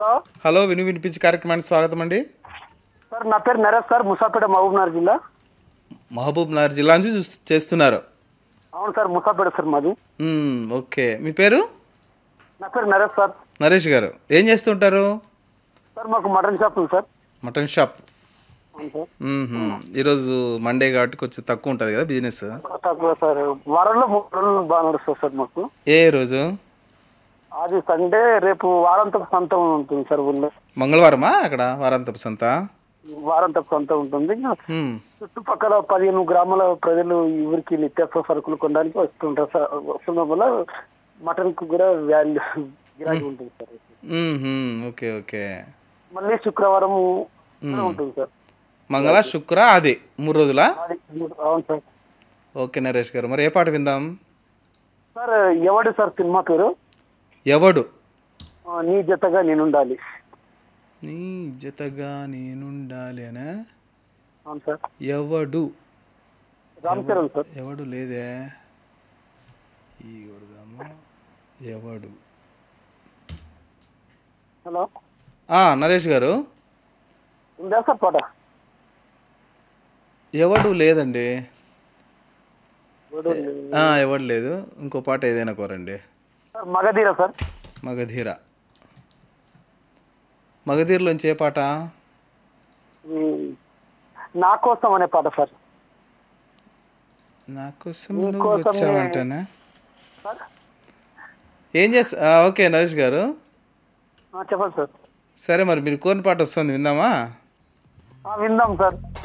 Hello hello విను వినిపించి కార్యక్రమానికి స్వాగతం అండి సార్ నా పేరు నరేష్ సార్ ముసాపేట మహబూబ్నగర్ జిల్లా మహబూబ్ నగర్ జిల్లా నుంచి చూస్- చేస్తున్నారు అవును సార్ ముసాపేట సార్ మాది మ్మ్, ఓకే మీ పేరు నా పేరు నరేష్ సార్ నరేష్ గారు ఏం చేస్తుంటారు సార్ మాకు మటన్ షాప్ ఉంది సార్ మటన్ షాప్ అవును సార్ మ్మ్హ్మ్. ఈరోజు మండే కాబట్టి కొంచెం తక్కువ ఉంటుంది కదా బిజినెస్ తక్కువ సార్ వారంలో మూడు రోజులు బాగా నడుస్తుంది సార్ మాకు ఏ రోజు అది సండే రేపు వారాంతపు సంత ఉంటుంది సార్ ఊళ్ళో మంగళవారమా అక్కడ వారాంతపు సంత వారాంతపు సంత ఉంటుంది మ్మ్. చుట్టుపక్కల పదిహేను గ్రామాల ప్రజలు ఈ ఊరికి నిత్యావసర సరుకులు కొనడానికి వస్తుంటారు సార్ వస్తుండడం వల్ల మటన్ కు కూడా వాల్యూ గిరాకీ ఉంటుంది సార్ మ్మ్హ్మ్. ఓకే ఓకే మళ్ళీ శుక్రవారం కూడా ఉంటుంది సార్ మంగళ శుక్ర అది మూడు రోజులా అది అవును సార్ ఓకే నరేష్ గారు మరి ఏ పాట విందాం సార్ ఎవడు సార్ సినిమా పేరు ఎవడు ఆ, నీ జతగా నేనుండాలి నీ జతగా నేనుండాలి అనే అవును సార్ ఎవడు రామ్ చరణ్ సార్ ఎవడు లేదే ఈ కొడదాము ఎవడు హలో ఆ, నరేష్ గారు ఉందా సార్ పాట ఎవడు లేదండి ఎవడు ఆ, ఎవడు లేదు ఇంకో పాట ఏదైనా కోరండి సార్ మగధీర సార్ మగధీర మగధీరలోంచి ఏ పాట ఈ నా కోసం అనే పాట సార్ నా కోసం నీ నువ్వు కోసమే. వచ్చావంటేనా సార్ ఏం చేస్తా ఆ, ఓకే నరేష్ గారు ఆ, చెప్పండి సార్ సరే మరి మీరు కోరిన పాట వస్తుంది విందామా ఆ, విందాం సార్